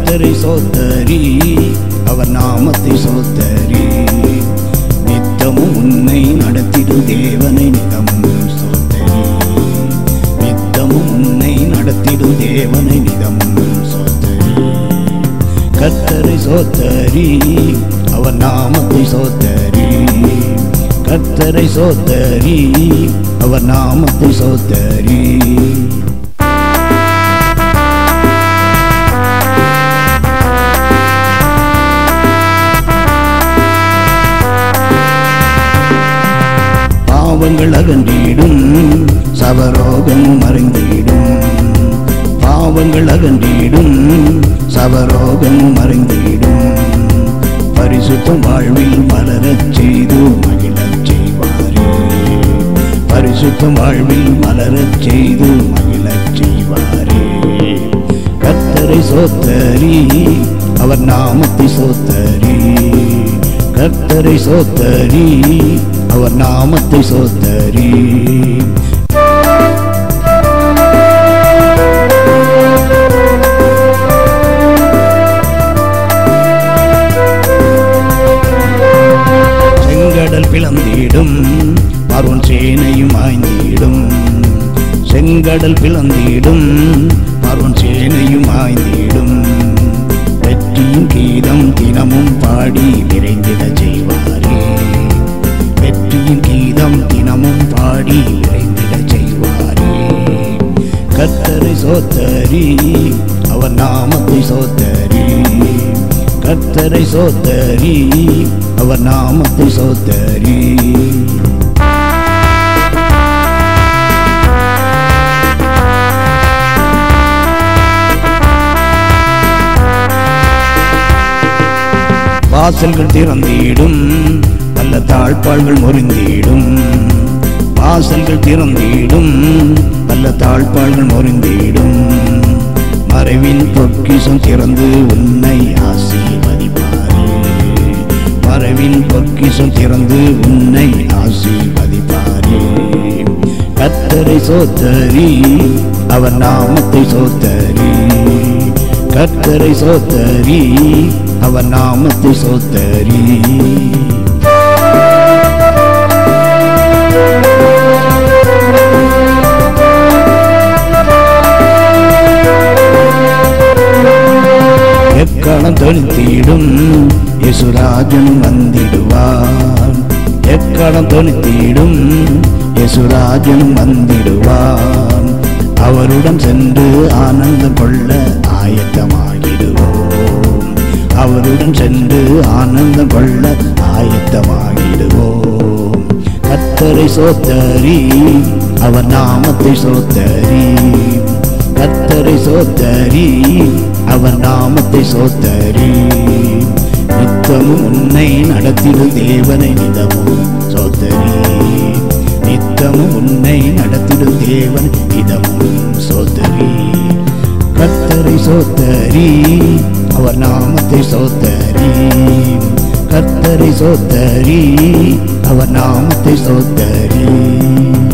கர்த்தரை சோத்தரி அவர் நாமத்தை சோத்தரி நித்தமும் உன்னை நடத்திடும் தேவனை நிதமும் சோத்தரி நித்தமும் உன்னை நடத்திடும் தேவனை நிதமும் சோத்தரி கர்த்தரை சோத்தரி அவர் நாமத்தை சோத்தரி கர்த்தரை சோத்தரி அவர் நாமத்தை சோத்தரி பாவங்கள் அகன்றிடும் சவரோகம் மறைந்திடும் பாவங்கள் அகன்றிடும் சவரோகம் மறைந்திடும் பரிசுத்தம் வாழ்வில் மலரச் செய்து மகிழச் செய்வாரே பரிசுத்தம் வாழ்வில் மலரச் செய்து மகிழச் செய்வாரே கர்த்தரை சோத்தரி அவர் நாமத்தை சோத்தரி கர்த்தரை சோத்தரி அவர் நாமத்தை சோத்தரி செங்கடல் பிளந்திடும் அருண் சேனையும் ஆய்ந்திடும் செங்கடல் பிளந்திடும் அருண் சேனையும் ஆய்ந்திடும் வெற்றியின் கீதம் தினமும் பாடி விரைந்திட செய்வாரே வெற்றியின் கீதம் தினமும் பாடி விரைந்திட செய்வாரே கர்த்தரை சோத்தரி அவர் நாமத்தை சோத்தரி கர்த்தரை சோத்தரி அவர் நாமத்தை சோத்தரி வாசல்கள் திறந்திடும் பல தாழ்பாள்கள் முறிந்திடும் வாசல்கள் திறந்திடும் பல தாழ்பாள்கள் முறிந்திடும் மறைவின் பொக்கிஷம் திறந்து உன்னை ஆசீர்வதிப்பாரே மறைவின் பொக்கிஷம் திறந்து உன்னை ஆசீர்வதிப்பாரே கர்த்தரை சோத்தரி அவர் நாமத்தை சோத்தரி கர்த்தரை சோத்தரி அவர் நாமத்தை சோத்தரி எக்காலம் தொழுத்திடும் யசுராஜன் வந்திடுவான் எக்காலம் தொழுத்திடும் யசுராஜன் வந்திடுவான் அவருடன் சென்று ஆனந்தம் கொள்ள ஆயத்தமாகிடுவோம் அவருடன் சென்று ஆனந்தம் கொள்ள ஆயத்தமாகிடுவோம் கத்தரை சோத்தரி அவர் நாமத்தை சோத்தரி கத்தரை சோத்தரி அவர் நாமத்தை சோத்தரி நித்தமும் உன்னை நடத்திடும் தேவனை நிதமும் சோத்தரி நித்தமும் உன்னை நடத்திடும் தேவன் நிதமும் சோத்தரி கர்த்தரை சோத்தரி அவர் நாமத்தை சோத்தரி கர்த்தரை சோத்தரி அவர் நாமத்தை சோத்தரி